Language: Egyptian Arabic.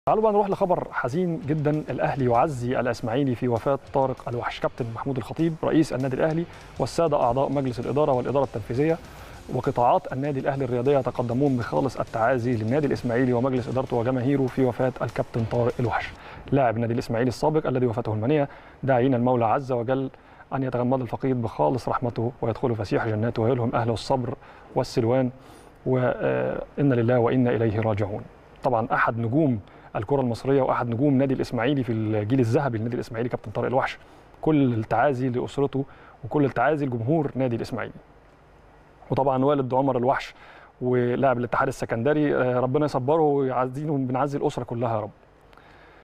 تعالوا بقى نروح لخبر حزين جدا الاهلي يعزي الاسماعيلي في وفاه طارق الوحش كابتن محمود الخطيب رئيس النادي الاهلي والساده اعضاء مجلس الاداره والاداره التنفيذيه وقطاعات النادي الاهلي الرياضيه يتقدمون بخالص التعازي للنادي الاسماعيلي ومجلس ادارته وجماهيره في وفاه الكابتن طارق الوحش لاعب النادي الاسماعيلي السابق الذي وفاته المنيه داعين المولى عز وجل ان يتغمد الفقيد بخالص رحمته ويدخل فسيح جناته ويلهم اهله الصبر والسلوان وإن لله وإنا إليه راجعون طبعا أحد نجوم الكرة المصرية وأحد نجوم نادي الإسماعيلي في الجيل الذهبي للنادي الإسماعيلي كابتن طارق الوحش كل التعازي لأسرته وكل التعازي لجمهور نادي الإسماعيلي وطبعا والد عمر الوحش ولاعب الاتحاد السكندري ربنا يصبره ويعزينه بنعزي الأسرة كلها يا رب